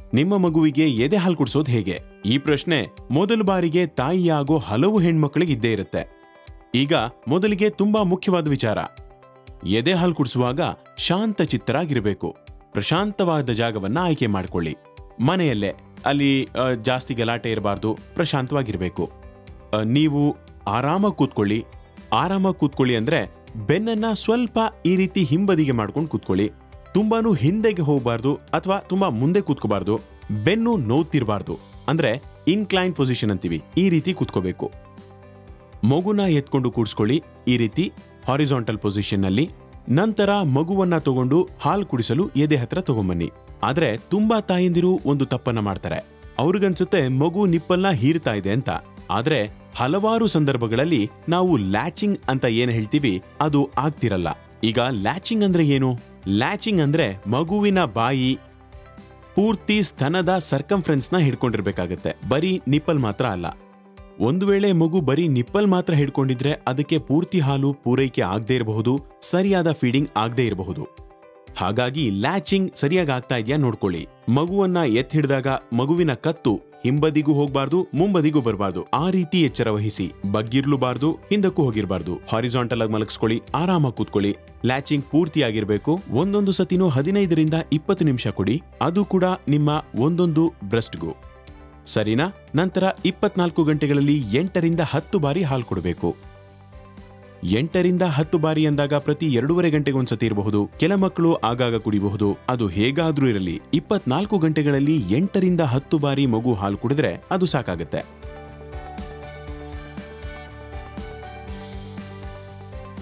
ನಿಮ್ಮ ಮಗುವಿಗೆ ಎದೆ ಹಾಲು ಕುಡಿಸೋದು ಹೇಗೆ ಈ ಪ್ರಶ್ನೆ ಮೊದಲ ಬಾರಿಗೆ ತಾಯಿಯಾಗೋ ಹಲವು ಹೆಣ್ಮಕ್ಳಿಗೆ ಇದ್ದೇ ಇರುತ್ತೆ ಈಗ ಮೊದಲಿಗೆ ತುಂಬಾ ಮುಖ್ಯವಾದ ವಿಚಾರ ಎದೆ ಹಾಲು ಕುಡಿಸುವಾಗ ಶಾಂತ ಚಿತ್ತರಾಗಿರಬೇಕು ಪ್ರಶಾಂತವಾದ ಜಾಗವನ್ನ ಆಯ್ಕೆ ಮಾಡ್ಕೊಳ್ಳಿ ಮನೆಯಲ್ಲೇ ಅಲ್ಲಿ ಆ, ಜಾಸ್ತಿ ಗಲಾಟೆ ಇರಬಾರ್ದು ಪ್ರಶಾಂತವಾಗಿರಬೇಕು ಆ, ನೀವು ಆರಾಮಾಗಿ ಕೂತ್ಕೊಳ್ಳಿ ಆರಾಮಾಗಿ ಕೂತ್ಕೊಳ್ಳಿ ಅಂದ್ರೆ ಬೆನ್ನನ್ನ ಸ್ವಲ್ಪ ಈ ರೀತಿ ಹಿಂಬದಿಗೆ ಮಾಡ್ಕೊಂಡು ಕೂತ್ಕೊಳ್ಳಿ ತುಂಬಾನು ಹಿಂದೆಗೆ ಹೋಗಬಾರ್ದು ಅಥವಾ ತುಂಬಾ ಮುಂದೆ ಕೂತ್ಕೋಬಾರ್ದು ಬೆನ್ನು ನೋವ್ತಿರ್ಬಾರ್ದು ಅಂದ್ರೆ ಇನ್ಕ್ಲೈನ್ ಪೊಸಿಷನ್ ಅಂತೀವಿ ಈ ರೀತಿ ಕೂತ್ಕೋಬೇಕು ಮಗುನ ಎತ್ಕೊಂಡು ಕೂಡಿಸ್ಕೊಳ್ಳಿ ಈ ರೀತಿ ಹಾರಿಸಾಂಟಲ್ ಪೊಸಿಷನ್ ನಲ್ಲಿ ನಂತರ ಮಗುವನ್ನ ತಗೊಂಡು ಹಾಲು ಕುಡಿಸಲು ಎದೆ ಹತ್ರ ತಗೊಂಬನ್ನಿ ಆದ್ರೆ ತುಂಬಾ ತಾಯಂದಿರು ಒಂದು ತಪ್ಪನ್ನ ಮಾಡ್ತಾರೆ ಅವ್ರಿಗನ್ಸುತ್ತೆ ಮಗು ನಿಪ್ಪಲ್ನ ಹೀರ್ತಾ ಇದೆ ಅಂತ ಆದ್ರೆ ಹಲವಾರು ಸಂದರ್ಭಗಳಲ್ಲಿ ನಾವು ಲ್ಯಾಚಿಂಗ್ ಅಂತ ಏನ್ ಹೇಳ್ತೀವಿ ಅದು ಆಗ್ತಿರಲ್ಲ ಈಗ ಲ್ಯಾಚಿಂಗ್ ಅಂದ್ರೆ ಏನು ಲ್ಯಾಚಿಂಗ್ ಅಂದ್ರೆ ಮಗುವಿನ ಬಾಯಿ ಪೂರ್ತಿ ಸ್ತನದ ಸರ್ಕಂಫರೆನ್ಸ್ ನ ಹಿಡ್ಕೊಂಡಿರ್ಬೇಕಾಗತ್ತೆ ಬರೀ ನಿಪ್ಪಲ್ ಮಾತ್ರ ಅಲ್ಲ ಒಂದು ವೇಳೆ ಮಗು ಬರೀ ನಿಪ್ಪಲ್ ಮಾತ್ರ ಹಿಡ್ಕೊಂಡಿದ್ರೆ ಅದಕ್ಕೆ ಪೂರ್ತಿ ಹಾಲು ಪೂರೈಕೆ ಆಗದೇ ಇರಬಹುದು ಸರಿಯಾದ ಫೀಡಿಂಗ್ ಆಗದೇ ಇರಬಹುದು ಹಾಗಾಗಿ ಲ್ಯಾಚಿಂಗ್ ಸರಿಯಾಗಿ ಆಗ್ತಾ ಇದೆಯಾ ನೋಡ್ಕೊಳ್ಳಿ ಮಗುವನ್ನ ಎತ್ ಹಿಡಿದಾಗ ಮಗುವಿನ ಕತ್ತು ಹಿಂಬದಿಗೂ ಹೋಗ್ಬಾರ್ದು ಮುಂಬದಿಗೂ ಬರಬಾರ್ದು ಆ ರೀತಿ ಎಚ್ಚರ ವಹಿಸಿ ಬಗ್ಗಿರ್ಲೂಬಾರ್ದು ಹಿಂದಕ್ಕೂ ಹೋಗಿರ್ಬಾರ್ದು ಹಾರಿಸಾಂಟಲ್ ಆಗಿ ಮಲಗಿಸ್ಕೊಳ್ಳಿ ಆರಾಮಾಗಿ ಕೂತ್ಕೊಳ್ಳಿ ಲ್ಯಾಚಿಂಗ್ ಪೂರ್ತಿಯಾಗಿರ್ಬೇಕು ಒಂದೊಂದು ಸತಿನೂ ಹದಿನೈದರಿಂದ ಇಪ್ಪತ್ತು ನಿಮಿಷ ಕೊಡಿ ಅದು ಕೂಡ ನಿಮ್ಮ ಒಂದೊಂದು ಬ್ರೆಸ್ಟ್ಗೂ ಸರಿನಾ ನಂತರ ಇಪ್ಪತ್ನಾಲ್ಕು ಗಂಟೆಗಳಲ್ಲಿ ಎಂಟರಿಂದ ಹತ್ತು ಬಾರಿ ಹಾಲು ಕೊಡಬೇಕು ಎಂಟರಿಂದ ಹತ್ತು ಬಾರಿ ಅಂದಾಗ ಪ್ರತಿ ಎರಡೂವರೆ ಗಂಟೆಗೆ ಒಂದ್ಸತಿ ಇರಬಹುದು ಕೆಲ ಮಕ್ಕಳು ಆಗಾಗ ಕುಡಿಬಹುದು ಅದು ಹೇಗಾದ್ರೂ ಇರಲಿ ಇಪ್ಪತ್ನಾಲ್ಕು ಗಂಟೆಗಳಲ್ಲಿ ಎಂಟರಿಂದ ಹತ್ತು ಬಾರಿ ಮಗು ಹಾಲು ಕುಡಿದ್ರೆ ಅದು ಸಾಕಾಗತ್ತೆ